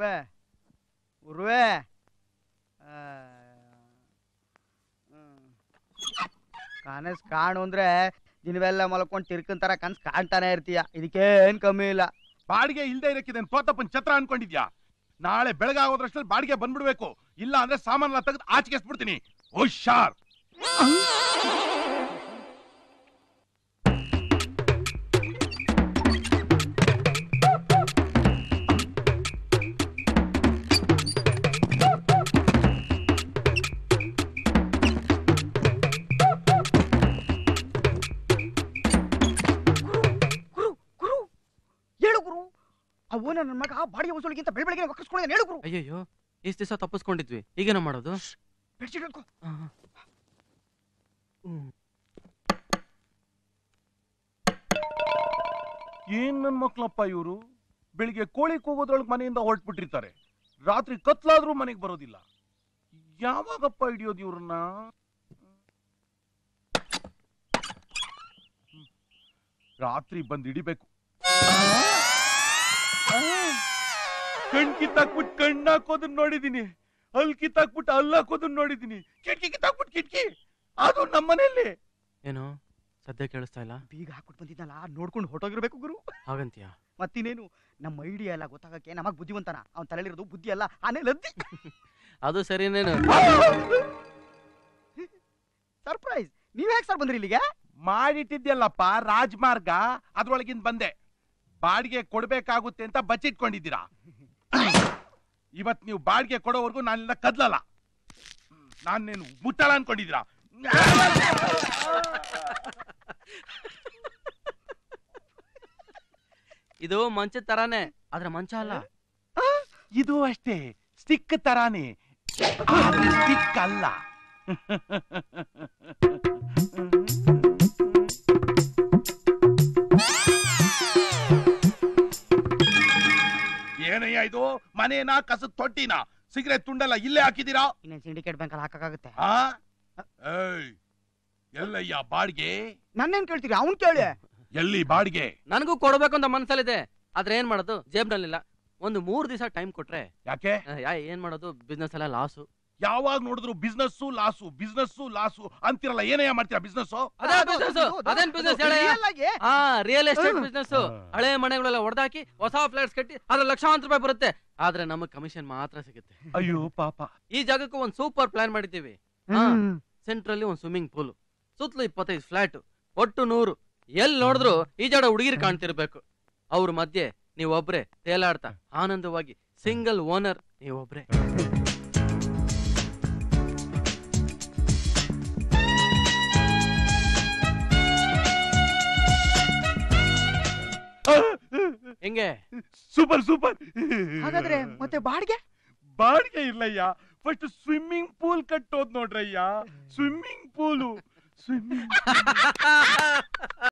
ಉರ್ವೆ ಉರ್ವೆ ಆ, ಹ್ಮ್. ಕನಸ್ ಕಾಣು ಅಂದ್ರೆ ದಿನವೆಲ್ಲ ಮಲ್ಕೊಂಡು ತಿರ್ಕಂತಾರ ಕನ್ಸ್ ಕಾಣ್ತಾನೆ ಇರ್ತೀಯ ಇದಕ್ಕೇನ್ ಕಮ್ಮಿ ಇಲ್ಲ ಬಾಡಿಗೆ ಇಲ್ದೇ ಇರಕ್ಕಿದೆ ಪೋತಪ್ಪನ್ ಛತ್ರ ಅನ್ಕೊಂಡಿದ್ಯಾ ನಾಳೆ ಬೆಳಗಾಗೋದ್ರಷ್ಟಲ್ಲಿ ಬಾಡಿಗೆ ಬಂದ್ಬಿಡ್ಬೇಕು ಇಲ್ಲ ಅಂದ್ರೆ ಸಾಮಾನೆಲ್ಲ ತೆಗೆದು ಆಚೆಗೆ ಎಸ್ಬಿಡ್ತೀನಿ ಹುಷಾರ್ ಗುರು ಗುರು ಹೇಳು ಗುರು ಅವು ನನ್ನ ಮಗ ಬಾಡಿಗೆ ವಸೂಲಿಗಿಂತ ಬೆಳ ಬೆಳಗ್ಗೆ ಒಕ್ಕಸ್ಕೊಂಡಿದ್ದಾನೆ ಹೇಳು ಗುರು ಅಯ್ಯಯ್ಯೋ ಇಷ್ಟು ದಿವಸ ತಪ್ಪಿಸ್ಕೊಂಡಿದ್ವಿ ಈಗೇನ ಮಾಡೋದು ಬೆಡ್ಶೀಟ್ ಹಿಡ್ಕೊ ಆ, ಹ್ಮ್. ಏನ್ ನನ್ ಮಕ್ಳಪ್ಪ ಇವರು ಬೆಳಿಗ್ಗೆ ಕೋಳಿ ಕೂಗೋದ್ರೊಳಗೆ ಮನೆಯಿಂದ ಹೊರಟ್ಬಿಟ್ಟಿರ್ತಾರೆ ರಾತ್ರಿ ಕತ್ಲಾದ್ರೂ ಮನೆಗೆ ಬರೋದಿಲ್ಲ ಯಾವಾಗಪ್ಪ ಹಿಡಿಯೋದು ಇವ್ರನ್ನ ಹ್ಮ್. ರಾತ್ರಿ ಬಂದ್ ಹಿಡಿಬೇಕು ಕಣ್ ಕಿತ್ತಾಕ್ಬಿಟ್ಟು ಕಣ್ಣು ಹಾಕೋದನ್ನ ನೋಡಿದೀನಿ ಹಲ್ ಕಿತ್ತಾಕ್ಬಿಟ್ಟು ಹಲ್ ಹಾಕೋದನ್ನ ನೋಡಿದೀನಿ ಕಿಟಕಿ ಕಿತ್ತಾಕ್ಬಿಟ್ಟು ಕಿಟಕಿ ಅದು ನಮ್ಮನೇಲಿ ಏನು ಸದ್ಯ ಕೇಳಿಸ್ತಾ ಇಲ್ಲ ಬೀಗ ಹಾಕ್ಬಿಟ್ಟು ಬಂದಿದ್ನಲ್ಲ ನೋಡ್ಕೊಂಡು ಹೊಟ್ಟೋಗಿರ್ಬೇಕು ಗುರು ಹಾಗಂತೀಯ ಮತ್ತಿನೇನು ನಮ್ಮ ಐಡಿಯಾ ಎಲ್ಲ ಗೊತ್ತಾಗಕ್ಕೆ ನಮಗ್ ಬುದ್ಧಿವಂತನ ಅವ್ನ ತಲೆಲಿರೋದು ಬುದ್ಧಿ ಅಲ್ಲ ಆನೆ ಲದ್ದಿ ಅದು ಸರಿನೇನು ಸರ್ಪ್ರೈಸ್ ನೀವ್ ಹೇಗ್ ಸರ್ ಬಂದ್ರಿ ಇಲ್ಲಿಗೆ ಮಾಡಿಟ್ಟಿದ್ಯಲ್ಲಪ್ಪ ರಾಜಮಾರ್ಗ ಅದ್ರೊಳಗಿಂದ ಬಂದೆ ಬಾಡಿಗೆ ಕೊಡ್ಬೇಕಾಗುತ್ತೆ ಅಂತ ಬಚ್ಚಿಟ್ಕೊಂಡಿದ್ದೀರಾ ಇವತ್ ನೀವು ಬಾಡಿಗೆ ಕೊಡೋವರೆಗೂ ನಾನಿಂದ ಕದ್ಲಲ್ಲ ನಾನೇನು ಮುಟ್ಟಲ್ಲ ಅನ್ಕೊಂಡಿದ್ದೀರಾ ಇದು ಮಂಚದ ತರಾನೇ ಆದ್ರೆ ಮಂಚ ಅಲ್ಲ ಇದು ಅಷ್ಟೇ ಸ್ಟಿಕ್ ತರಾನೇ ಸ್ಟಿಕ್ ಅಲ್ಲ ಏನಯ್ಯ ಇದು ಮನೇನಾ ಕಸದ ತೊಟ್ಟಿನ ಸಿಗರೇಟ್ ತುಂಡೆಲ್ಲ ಇಲ್ಲೇ ಹಾಕಿದೀರಾ ಇನ್ನೇನ್ ಸಿಂಡಿಕೇಟ್ ಬ್ಯಾಂಕ್ ಅಲ್ಲಿ ಹಾಕಕ್ಕಾಗುತ್ತೆ ಆ ಏಯ್ ಎಲ್ಲಯ್ಯ ಬಾಡಿಗೆ ನನ್ನೇನ್ ಕೇಳ್ತೀರಿ ಅವ್ನ್ ಕೇಳಿ ಎಲ್ಲಿ ಬಾಡಿಗೆ ನನಗೂ ಕೊಡ್ಬೇಕು ಅಂತ ಮನ್ಸಲ್ಲಿದೆ ಆದ್ರೆ ಏನ್ ಮಾಡೋದು ಜೇಬ್ನಲ್ಲಿಲ್ಲ ಒಂದು ಮೂರ್ ದಿವಸ ಟೈಮ್ ಕೊಟ್ರೆ ಯಾಕೆ ಆ, ಯಾ ಏನ್ ಮಾಡೋದು ಬಿಸ್ನೆಸ್ ಎಲ್ಲ ಲಾಸು ಯಾವಾಗ ನೋಡಿದ್ರು ಬಿಸ್ನೆಸ್ ಲಾಸು ಬಿಸ್ನೆಸ್ ಲಾಸು ಅಂತಿರಲ್ಲ ಏನಯ್ಯ ಮಾಡ್ತೀರಾ ಬಿಸ್ನೆಸ್ ಅದೇ business, ಅದೇನ್ business ಹೇಳಯ್ಯ? Real ಆಗಿ ಆ ರಿಯಲ್ ಎಸ್ಟೇಟ್ ಹ್ಮ್. ಬಿಸ್ನೆಸ್ ಹಳೆ ಮನೆಗಳೆಲ್ಲ ಹೊಡೆದಾಕಿ ಹೊಸ ಫ್ಲಾಟ್ಸ್ ಕಟ್ಟಿ ಅದ್ರ ಲಕ್ಷಾಂತರ ರೂಪಾಯಿ ಬರುತ್ತೆ ಆದ್ರೆ ನಮಗ್ ಕಮಿಷನ್ ಮಾತ್ರ ಸಿಗುತ್ತೆ ಅಯ್ಯೋ ಪಾಪ ಈ ಜಾಗಕ್ಕೂ ಒಂದ್ ಸೂಪರ್ ಪ್ಲಾನ್ ಮಾಡಿದ್ದೀವಿ ಹಾ. ಹ್ಮ್. ಸೆಂಟ್ರಲ್ಲಿ ಒಂದ್ ಸ್ವಿಮ್ಮಿಂಗ್ ಪೂಲ್ ಸುತ್ತಲೂ ಇಪ್ಪತ್ತೈದು ಫ್ಲಾಟ್ ಒಟ್ಟು ನೂರು ಎಲ್ಲಿ ನೋಡಿದ್ರು ಈ ಜಾಡ ಹುಡುಗಿರು ಕಾಣ್ತಿರ್ಬೇಕು ಅವ್ರ ಮಧ್ಯೆ ನೀವೊಬ್ರೆ ತೇಲಾಡ್ತಾ ಆನಂದವಾಗಿ ಸಿಂಗಲ್ ಓನರ್ ನೀವೊಬ್ರೆ ಹೆಂಗೆ ಸೂಪರ್ ಸೂಪರ್ ಹಾಗಾದ್ರೆ ಮತ್ತೆ ಬಾಡಿಗೆ ಬಾಡಿಗೆ ಇಲ್ಲಯ್ಯ ಫಸ್ಟ್ ಸ್ವಿಮ್ಮಿಂಗ್ ಪೂಲ್ ಕಟ್ಟೋದ್ ನೋಡ್ರಯ್ಯ ಸ್ವಿಮ್ಮಿಂಗ್ ಪೂಲು ಸ್ವಿಮ್ಮಿಂಗ್